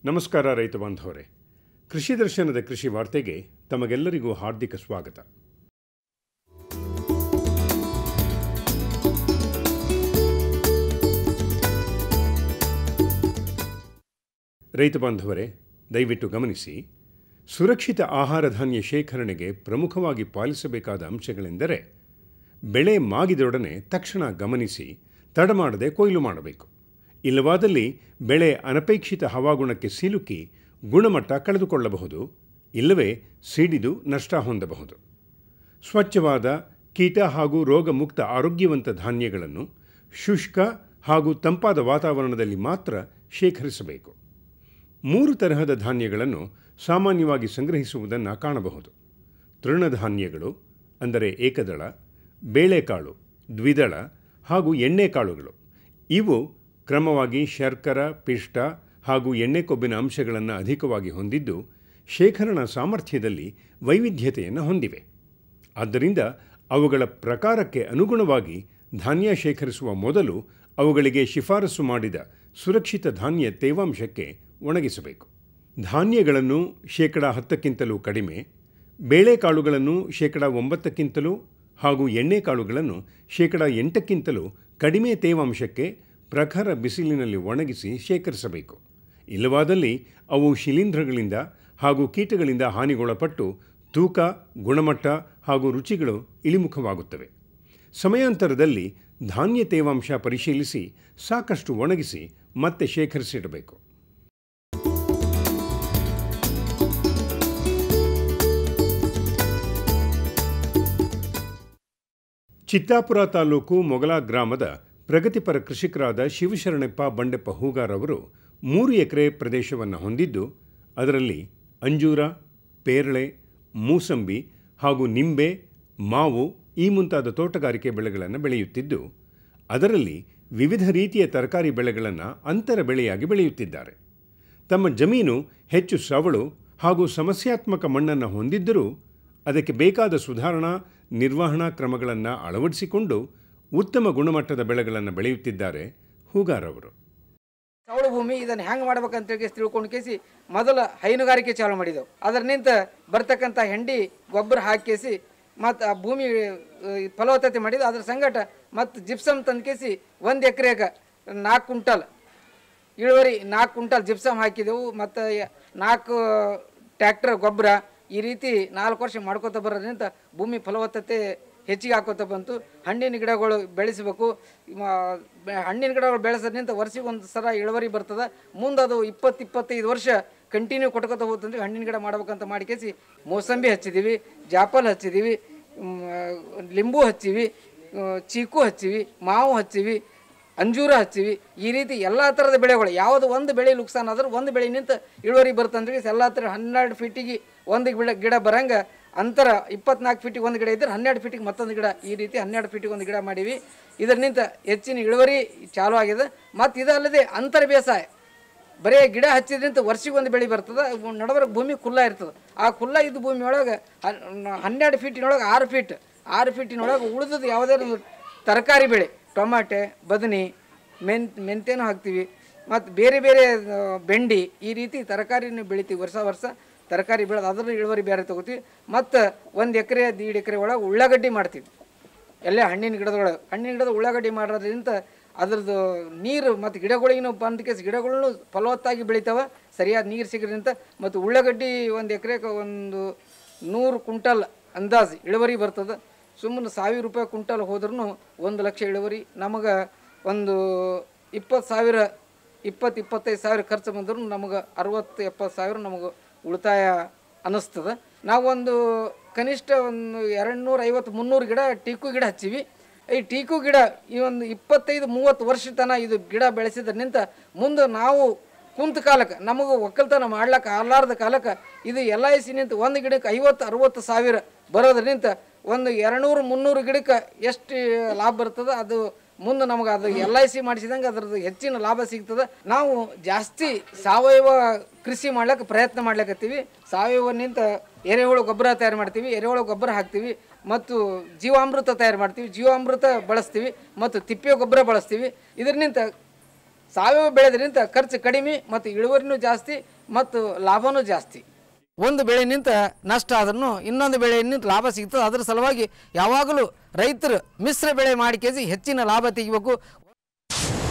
ನಮಸ್ಕಾರ ರೈತ ಬಾಂಧವರೇ ಕೃಷಿ ದರ್ಶನದ ಕೃಷಿ ವಾರ್ತೆಗೆ ತಮಗೆಲ್ಲರಿಗೂ ಹಾರ್ದಿಕ ಸ್ವಾಗತ ರೈತ ಬಾಂಧವರೇ ದಯವಿಟ್ಟು ಗಮನಿಸಿ ಸುರಕ್ಷಿತ ಆಹಾರ ಧಾನ್ಯ ಶೇಖರಣೆಗೆ ಪ್ರಮುಖವಾಗಿ ಪಾಲಿಸಬೇಕಾದ ಅಂಶಗಳೆಂದರೆ ಬೆಳೆ ಮಾಗಿದೊಡನೆ ತಕ್ಷಣ ಗಮನಿಸಿ ತಡಮಾಡದೆ ಕೊಯ್ಲು ಮಾಡಬೇಕು ಇಲ್ಲವಾದಲ್ಲಿ ಬೆಳೆ ಅನಪೇಕ್ಷಿತ ಹವಾಗುಣಕ್ಕೆ ಸಿಲುಕಿ ಗುಣಮಟ್ಟ ಕಳೆದುಕೊಳ್ಳಬಹುದು ಇಲ್ಲವೇ ಸಿಡಿದು ನಷ್ಟ ಹೊಂದಬಹುದು ಸ್ವಚ್ಛವಾದ ಕೀಟ ಹಾಗೂ ರೋಗಮುಕ್ತ ಆರೋಗ್ಯವಂತ ಧಾನ್ಯಗಳನ್ನು ಶುಷ್ಕ ಹಾಗೂ ತಂಪಾದ ವಾತಾವರಣದಲ್ಲಿ ಮಾತ್ರ ಶೇಖರಿಸಬೇಕು ಮೂರು ತರಹದ ಧಾನ್ಯಗಳನ್ನು ಸಾಮಾನ್ಯವಾಗಿ ಸಂಗ್ರಹಿಸುವುದನ್ನು ಕಾಣಬಹುದು ತೃಣಧಾನ್ಯಗಳು ಅಂದರೆ ಏಕದಳ ಬೇಳೆಕಾಳು ದ್ವಿದಳ ಹಾಗೂ ಎಣ್ಣೆಕಾಳುಗಳು ಇವು ಕ್ರಮವಾಗಿ ಶರ್ಕರ ಪಿಷ್ಟ ಹಾಗೂ ಎಣ್ಣೆ ಕೊಬ್ಬಿನ ಅಂಶಗಳನ್ನು ಅಧಿಕವಾಗಿ ಹೊಂದಿದ್ದು ಶೇಖರಣಾ ಸಾಮರ್ಥ್ಯದಲ್ಲಿ ವೈವಿಧ್ಯತೆಯನ್ನು ಹೊಂದಿವೆ ಆದ್ದರಿಂದ ಅವುಗಳ ಪ್ರಕಾರಕ್ಕೆ ಅನುಗುಣವಾಗಿ ಧಾನ್ಯ ಶೇಖರಿಸುವ ಮೊದಲು ಅವುಗಳಿಗೆ ಶಿಫಾರಸು ಮಾಡಿದ ಸುರಕ್ಷಿತ ಧಾನ್ಯ ತೇವಾಂಶಕ್ಕೆ ಒಣಗಿಸಬೇಕು ಧಾನ್ಯಗಳನ್ನು ಶೇಕಡ ಹತ್ತಕ್ಕಿಂತಲೂ ಕಡಿಮೆ ಬೇಳೆಕಾಳುಗಳನ್ನು ಶೇಕಡ ಒಂಬತ್ತಕ್ಕಿಂತಲೂ ಹಾಗೂ ಎಣ್ಣೆಕಾಳುಗಳನ್ನು ಶೇಕಡ ಎಂಟಕ್ಕಿಂತಲೂ ಕಡಿಮೆ ತೇವಾಂಶಕ್ಕೆ ಪ್ರಖರ ಬಿಸಿಲಿನಲ್ಲಿ ಒಣಗಿಸಿ ಶೇಖರಿಸಬೇಕು ಇಲ್ಲವಾದಲ್ಲಿ ಅವು ಶಿಲೀಂಧ್ರಗಳಿಂದ ಹಾಗೂ ಕೀಟಗಳಿಂದ ಹಾನಿಗೊಳಪಟ್ಟು ತೂಕ ಗುಣಮಟ್ಟ ಹಾಗೂ ರುಚಿಗಳು ಇಳಿಮುಖವಾಗುತ್ತವೆ ಸಮಯಾಂತರದಲ್ಲಿ ಧಾನ್ಯ ತೇವಾಂಶ ಪರಿಶೀಲಿಸಿ ಸಾಕಷ್ಟು ಒಣಗಿಸಿ ಮತ್ತೆ ಶೇಖರಿಸಿಡಬೇಕು ಚಿತ್ತಾಪುರ ತಾಲೂಕು ಮೊಗಲ ಗ್ರಾಮದ ಪ್ರಗತಿಪರ ಕೃಷಿಕರಾದ ಶಿವಶರಣಪ್ಪ ಬಂಡೆಪ್ಪ ಹೂಗಾರ್ ಅವರು ಮೂರು ಎಕರೆ ಪ್ರದೇಶವನ್ನು ಹೊಂದಿದ್ದು ಅದರಲ್ಲಿ ಅಂಜೂರ ಪೇರಳೆ ಮೂಸಂಬಿ ಹಾಗೂ ನಿಂಬೆ ಮಾವು ಈ ಮುಂತಾದ ತೋಟಗಾರಿಕೆ ಬೆಳೆಗಳನ್ನು ಬೆಳೆಯುತ್ತಿದ್ದು ಅದರಲ್ಲಿ ವಿವಿಧ ರೀತಿಯ ತರಕಾರಿ ಬೆಳೆಗಳನ್ನು ಅಂತರ ಬೆಳೆಯಾಗಿ ಬೆಳೆಯುತ್ತಿದ್ದಾರೆ ತಮ್ಮ ಜಮೀನು ಹೆಚ್ಚು ಸವಳು ಹಾಗೂ ಸಮಸ್ಯಾತ್ಮಕ ಮಣ್ಣನ್ನು ಹೊಂದಿದ್ದರೂ ಅದಕ್ಕೆ ಬೇಕಾದ ಸುಧಾರಣಾ ನಿರ್ವಹಣಾ ಕ್ರಮಗಳನ್ನು ಅಳವಡಿಸಿಕೊಂಡು ಉತ್ತಮ ಗುಣಮಟ್ಟದ ಬೆಳೆಗಳನ್ನು ಬೆಳೆಯುತ್ತಿದ್ದಾರೆ ಹೂಗಾರ್ ಅವರು ಸವಳು ಭೂಮಿ ಇದನ್ನು ಹೆಂಗೆ ಮಾಡ್ಬೇಕಂತ ಹೇಳಿ ತಿಳ್ಕೊಂಡು ಕೇಸಿ ಮೊದಲ ಹೈನುಗಾರಿಕೆ ಚಾಲು ಮಾಡಿದೆವು ಅದರ ನಿಂತ ಬರ್ತಕ್ಕಂಥ ಹೆಂಡಿ ಗೊಬ್ಬರ ಹಾಕಿಸಿ ಮತ್ತು ಆ ಭೂಮಿ ಆ, ಫಲವತ್ತತೆ ಮಾಡಿದ್ದು ಅದ್ರ ಸಂಗಟ ಮತ್ತು ಜಿಪ್ಸಮ್ ತಂದು ಕೇಸಿ ಒಂದು ಎಕರೆಗೆ ನಾಲ್ಕು ಕುಂಟಲ್ ಇಳುವರಿ ನಾಲ್ಕು ಕುಂಟಲ್ ಜಿಪ್ಸಮ್ ಹಾಕಿದೆವು ಮತ್ತು ನಾಲ್ಕು ಟ್ಯಾಕ್ಟರ್ ಗೊಬ್ಬರ ಈ ರೀತಿ ನಾಲ್ಕು ವರ್ಷ ಮಾಡ್ಕೋತ ಬರೋದ್ರಿಂದ ಭೂಮಿ ಫಲವತ್ತತೆ ಹೆಚ್ಚಿಗೆ ಹಾಕೋತ ಬಂತು ಹಣ್ಣಿನ ಗಿಡಗಳು ಬೆಳೆಸಬೇಕು ಮ- ಬೆ- ಹಣ್ಣಿನ ಗಿಡಗಳು ಬೆಳೆಸೋದ್ರಿಂದ ವರ್ಷಿಗೆ ಒಂದು ಸಲ ಇಳುವರಿ ಬರ್ತದೆ ಮುಂದೆ ಅದು ಇಪ್ಪತ್ತು ಇಪ್ಪತ್ತೈದು ವರ್ಷ ಕಂಟಿನ್ಯೂ ಕೊಟ್ಕೋತ ಹೋಗ್ತಂದ್ರೆ ಹಣ್ಣಿನ ಗಿಡ ಮಾಡ್ಬೇಕಂತ ಮಾಡಿಕೇಸಿ ಮೋಸಂಬಿ ಹಚ್ಚಿದ್ದೀವಿ ಜಾಪಲ್ ಹಚ್ಚಿದ್ದೀವಿ ಮ್, ಲಿಂಬು ಹಚ್ಚಿವಿ ಆ, ಚೀಕು ಹಚ್ಚಿವಿ ಮಾವು ಹಚ್ಚಿವಿ ಅಂಜೂರ ಹಚ್ಚಿವಿ ಈ ರೀತಿ ಎಲ್ಲ ಥರದ ಬೆಳೆಗಳು ಯಾವುದು ಒಂದು ಬೆಳೆ ನುಕ್ಸಾನ್ ಆದ್ರೆ ಒಂದು ಬೆಳೆ ನಿಂತು ಇಳುವರಿ ಬರ್ತಂದ್ರೆ ಎಲ್ಲ ಥರ ಹನ್ನೆರಡು ಫೀಟಿಗೆ ಒಂದು ಗಿಡ ಗಿಡ ಬರಂಗೆ ಅಂತರ ಇಪ್ಪತ್ನಾಲ್ಕು ಫೀಟಿಗೆ ಒಂದು ಗಿಡ ಇದ್ದರೆ ಹನ್ನೆರಡು ಫೀಟಿಗೆ ಮತ್ತೊಂದು ಗಿಡ ಈ ರೀತಿ ಹನ್ನೆರಡು ಫೀಟಿಗೆ ಒಂದು ಗಿಡ ಮಾಡೀವಿ ಇದರಿಂದ ಹೆಚ್ಚಿನ ಇಳುವರಿ ಚಾಲು ಆಗಿದೆ ಮತ್ತು ಇದಲ್ಲದೆ ಅಂತರ ಬೇಸಾಯ ಬರೀ ಗಿಡ ಹಚ್ಚಿದ್ರಿಂದ ವರ್ಷಿಗೆ ಒಂದು ಬೆಳೆ ಬರ್ತದೆ ನಡಬರ್ಕ ಭೂಮಿ ಖುಲ್ಲ ಇರ್ತದೆ ಆ ಖುಲ್ಲ ಇದ್ದ ಭೂಮಿ ಒಳಗೆ ಹನ್ನೆರಡು ಫೀಟಿನೊಳಗೆ ಆರು ಫೀಟ್ ಆರು ಫೀಟಿನೊಳಗೆ ಉಳಿದದ್ದು ಯಾವುದೇ ಒಂದು ತರಕಾರಿ ಬೆಳೆ ಟೊಮಾಟೆ ಬದನೆ ಮೆನ್ ಮೆಂತ್ಯನೂ ಹಾಕ್ತೀವಿ ಮತ್ತು ಬೇರೆ ಬೇರೆ ಆ, ಬೆಂಡಿ ಈ ರೀತಿ ತರಕಾರಿನ ಬೆಳಿತೀವಿ ವರ್ಷ ವರ್ಷ ತರಕಾರಿ ಬೆಳೆದು ಅದರ ಇಳುವರಿ ಬೇರೆ ತೊಗೋತೀವಿ ಮತ್ತು ಒಂದು ಎಕರೆ ದೀಡ್ ಎಕರೆ ಒಳಗೆ ಉಳ್ಳಾಗಡ್ಡಿ ಮಾಡ್ತೀವಿ ಎಲ್ಲೇ ಹಣ್ಣಿನ ಗಿಡದೊಳಗೆ ಹಣ್ಣಿನ ಗಿಡದ ಉಳ್ಳಾಗಡ್ಡಿ ಮಾಡೋದ್ರಿಂದ ಅದ್ರದ್ದು ನೀರು ಮತ್ತು ಗಿಡಗಳಿಗೂ ಬಂದ ಕೇಸ್ ಗಿಡಗಳನ್ನು ಫಲವತ್ತಾಗಿ ಬೆಳಿತಾವೆ ಸರಿಯಾದ ನೀರು ಸಿಗೋದ್ರಿಂದ ಮತ್ತು ಉಳ್ಳಾಗಡ್ಡಿ ಒಂದು ಎಕರೆಗೆ ಒಂದು ನೂರು ಕುಂಟಲ್ ಅಂದಾಜು ಇಳುವರಿ ಬರ್ತದೆ ಸುಮ್ಮನೆ ಸಾವಿರ ರೂಪಾಯಿ ಕುಂಟಲ್ ಹೋದ್ರೂ ಒಂದು ಲಕ್ಷ ಇಳುವರಿ ನಮಗೆ ಒಂದು ಇಪ್ಪತ್ತು ಸಾವಿರ ಇಪ್ಪತ್ತು ಇಪ್ಪತ್ತೈದು ಸಾವಿರ ಖರ್ಚು ಬಂದರೂ ನಮಗೆ ಅರವತ್ತು ಎಪ್ಪತ್ತು ಸಾವಿರ ನಮಗೆ ಉಳಿತಾಯ ಅನ್ನಿಸ್ತದೆ ನಾವೊಂದು ಕನಿಷ್ಠ ಒಂದು ಎರಡು ನೂರ ಐವತ್ತು ಮುನ್ನೂರು ಗಿಡ ಟೀಕು ಗಿಡ ಹಚ್ಚಿವಿ ಈ ಟೀಕು ಗಿಡ ಈ ಒಂದು ಇಪ್ಪತ್ತೈದು ಮೂವತ್ತು ವರ್ಷ ತನಕ ಇದು ಗಿಡ ಬೆಳೆಸಿದ್ರಿಂದ ಮುಂದೆ ನಾವು ಕುಂತ ಕಾಲಕ್ಕೆ ನಮಗೆ ಒಕ್ಕಲ್ತನ ಮಾಡ್ಲಕ್ಕೆ ಆರ್ಲಾರ್ದ ಕಾಲಕ್ಕೆ ಇದು ಎಲ್ ಐ ಸಿ ನಿಂತ ಒಂದು ಗಿಡಕ್ಕೆ ಐವತ್ತು ಅರವತ್ತು ಸಾವಿರ ಬರೋದ್ರಿಂದ ಒಂದು ಎರಡುನೂರು ಮುನ್ನೂರು ಗಿಡಕ್ಕೆ ಎಷ್ಟು ಲಾಭ ಬರ್ತದೆ ಅದು ಮುಂದೆ ನಮಗೆ ಅದು ಎಲ್ ಐ ಸಿ ಮಾಡಿಸಿದಂಗೆ ಅದ್ರದ್ದು ಹೆಚ್ಚಿನ ಲಾಭ ಸಿಗ್ತದೆ ನಾವು ಜಾಸ್ತಿ ಸಾವಯವ ಕೃಷಿ ಮಾಡ್ಲಿಕ್ಕೆ ಪ್ರಯತ್ನ ಮಾಡ್ಲಿಕತ್ತೀವಿ ಸಾವಯವನಿಂದ ಎರೆಹುಳು ಗೊಬ್ಬರ ತಯಾರು ಮಾಡ್ತೀವಿ ಎರೆಹುಳು ಗೊಬ್ಬರ ಹಾಕ್ತೀವಿ ಮತ್ತು ಜೀವಾಮೃತ ತಯಾರು ಮಾಡ್ತೀವಿ ಜೀವಾಮೃತ ಬಳಸ್ತೀವಿ ಮತ್ತು ತಿಪ್ಪೆ ಗೊಬ್ಬರ ಬಳಸ್ತೀವಿ ಇದರಿಂದ ಸಾವಯವ ಬೆಳೆದ್ರಿಂದ ಖರ್ಚು ಕಡಿಮೆ ಮತ್ತು ಇಳುವರಿನೂ ಜಾಸ್ತಿ ಮತ್ತು ಲಾಭನೂ ಜಾಸ್ತಿ ಒಂದು ಬೆಳೆನಿಂದ ನಷ್ಟ ಆದ್ರೂ ಇನ್ನೊಂದು ಬೆಳೆಯಿಂದ ಲಾಭ ಸಿಗ್ತದೆ ಅದರ ಸಲುವಾಗಿ ಯಾವಾಗಲೂ ರೈತರು ಮಿಶ್ರ ಬೆಳೆ ಮಾಡಿ ಹೆಚ್ಚಿನ ಲಾಭ ತೆಗಿಬೇಕು